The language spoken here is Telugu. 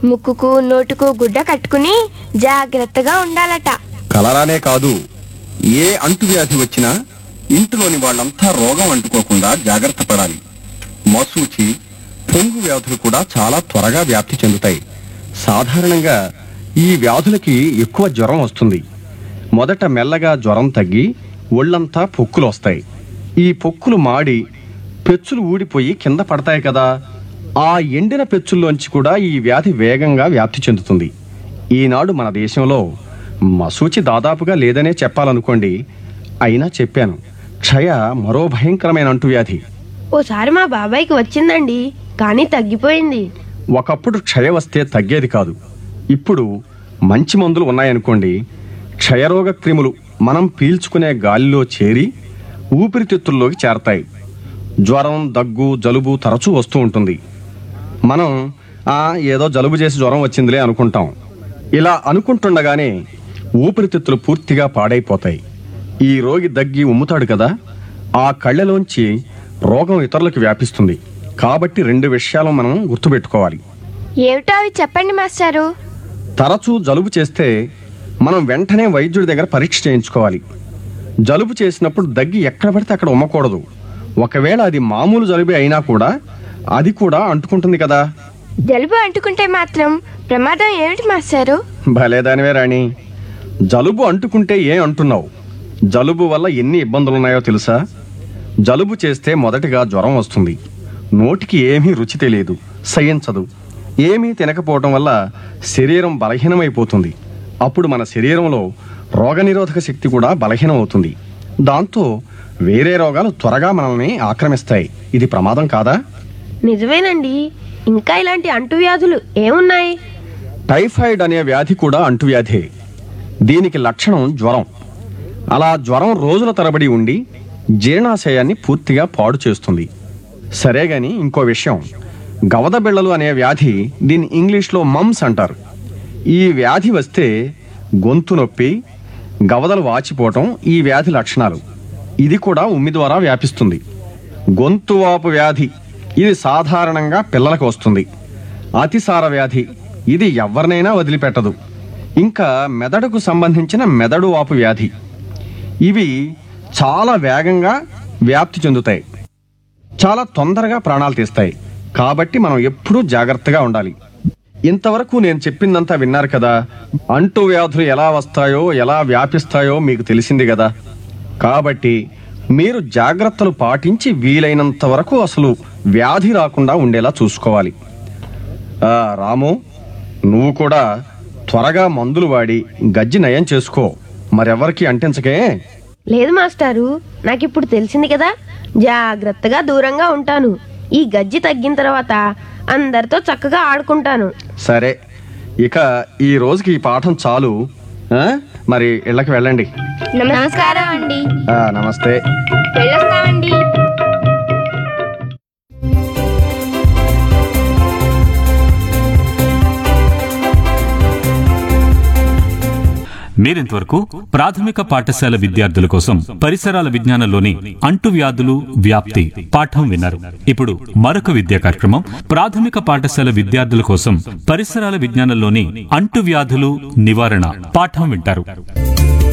ముక్కుకు నోటుకు గుడ్డ కట్టుకుని జాగ్రత్తగా ఉండాలట కలరానే కాదు ఏ అంటువ్యాధి వచ్చినా ఇంటిలోని వాళ్ళంతా రోగం అంటుకోకుండా జాగ్రత్త పడాలి మసూచి పొంగు వ్యాధులు కూడా చాలా త్వరగా వ్యాప్తి చెందుతాయి సాధారణంగా ఈ వ్యాధులకి ఎక్కువ జ్వరం వస్తుంది మొదట మెల్లగా జ్వరం తగ్గి ఒళ్ళంతా పొక్కులు వస్తాయి ఈ పొక్కులు మాడి పెచ్చులు ఊడిపోయి కింద పడతాయి కదా ఆ ఎండిన పెచ్చుల్లోంచి కూడా ఈ వ్యాధి వేగంగా వ్యాప్తి చెందుతుంది ఈనాడు మన దేశంలో మసూచి దాదాపుగా లేదనే చెప్పాలనుకోండి అయినా చెప్పాను క్షయ మరో భయంకరమైన అంటువ్యాధి ఓసారి మా బాబాయ్కి వచ్చిందండి కానీ తగ్గిపోయింది ఒకప్పుడు క్షయ వస్తే తగ్గేది కాదు ఇప్పుడు మంచి మందులు ఉన్నాయనుకోండి క్షయరోగ క్రిములు మనం పీల్చుకునే గాలిలో చేరి ఊపిరితిత్తుల్లోకి చేరతాయి జ్వరం దగ్గు జలుబు తరచూ వస్తూ ఉంటుంది మనం ఆ ఏదో జలుబు చేసి జ్వరం వచ్చిందిలే అనుకుంటాం ఇలా అనుకుంటుండగానే ఊపిరితిత్తులు పూర్తిగా పాడైపోతాయి ఈ రోగి దగ్గి ఉమ్ముతాడు కదా ఆ కళ్ళలోంచి రోగం ఇతరులకు వ్యాపిస్తుంది కాబట్టి రెండు విషయాలు మనం గుర్తుపెట్టుకోవాలి ఏమిటో అవి చెప్పండి మాస్టారు తరచూ జలుబు చేస్తే మనం వెంటనే వైద్యుడి దగ్గర పరీక్ష చేయించుకోవాలి జలుబు చేసినప్పుడు దగ్గి ఎక్కడ పడితే అక్కడ ఉమ్మకూడదు ఒకవేళ అది మామూలు జలుబే అయినా కూడా అది కూడా అంటుకుంటుంది కదా జలుబు అంటుకుంటే మాత్రం ప్రమాదం ఏమిటి మాస్టారు భలేదానివే రాణి జలుబు అంటుకుంటే ఏం అంటున్నావు జలుబు వల్ల ఎన్ని ఇబ్బందులు ఉన్నాయో తెలుసా జలుబు చేస్తే మొదటిగా జ్వరం వస్తుంది నోటికి ఏమీ రుచి తెలియదు సహించదు ఏమీ తినకపోవటం వల్ల శరీరం బలహీనమైపోతుంది అప్పుడు మన శరీరంలో రోగనిరోధక శక్తి కూడా బలహీనం అవుతుంది దాంతో వేరే రోగాలు త్వరగా మనల్ని ఆక్రమిస్తాయి ఇది ప్రమాదం కాదా నిజమేనండి ఇంకా ఇలాంటి అంటువ్యాధులు ఏమున్నాయి టైఫాయిడ్ అనే వ్యాధి కూడా అంటువ్యాధే దీనికి లక్షణం జ్వరం అలా జ్వరం రోజుల తరబడి ఉండి జీర్ణాశయాన్ని పూర్తిగా పాడు చేస్తుంది సరే గాని ఇంకో విషయం గవద బిళ్ళలు అనే వ్యాధి దీన్ని ఇంగ్లీష్లో మమ్స్ అంటారు ఈ వ్యాధి వస్తే గొంతు నొప్పి గవదలు వాచిపోవటం ఈ వ్యాధి లక్షణాలు ఇది కూడా ఉమ్మి ద్వారా వ్యాపిస్తుంది గొంతు వాపు వ్యాధి ఇది సాధారణంగా పిల్లలకు వస్తుంది అతిసార వ్యాధి ఇది ఎవరినైనా వదిలిపెట్టదు ఇంకా మెదడుకు సంబంధించిన మెదడు వాపు వ్యాధి ఇవి చాలా వేగంగా వ్యాప్తి చెందుతాయి చాలా తొందరగా ప్రాణాలు తీస్తాయి కాబట్టి మనం ఎప్పుడూ జాగ్రత్తగా ఉండాలి ఇంతవరకు నేను చెప్పిందంతా విన్నారు కదా అంటు వ్యాధులు ఎలా వస్తాయో ఎలా వ్యాపిస్తాయో మీకు తెలిసింది కదా కాబట్టి మీరు జాగ్రత్తలు పాటించి వీలైనంత వరకు అసలు వ్యాధి రాకుండా ఉండేలా చూసుకోవాలి ఆ, రాము నువ్వు కూడా త్వరగా మందులు వాడి గజ్జి నయం చేసుకో మరెవరికి అంటించకే లేదు మాస్టారు నాకిప్పుడు తెలిసింది కదా జాగ్రత్తగా దూరంగా ఉంటాను ఈ గజ్జి తగ్గిన తర్వాత అందరితో చక్కగా ఆడుకుంటాను సరే ఇక ఈ రోజుకి ఈ పాఠం చాలు ఆ? మరి ఇళ్ళకి వెళ్ళండి నమస్కారం అండి ఆ, నమస్తే వెళ్ళొస్తామండి మీరింతవరకు ప్రాథమిక పాఠశాల విద్యార్థుల కోసం పరిసరాల విజ్ఞానంలోని అంటువ్యాధులు వ్యాప్తి పాఠం విన్నారు ఇప్పుడు మరొక విద్యా కార్యక్రమం ప్రాథమిక పాఠశాల విద్యార్థుల కోసం పరిసరాల విజ్ఞానంలోని అంటువ్యాధులు నివారణ పాఠం వింటారు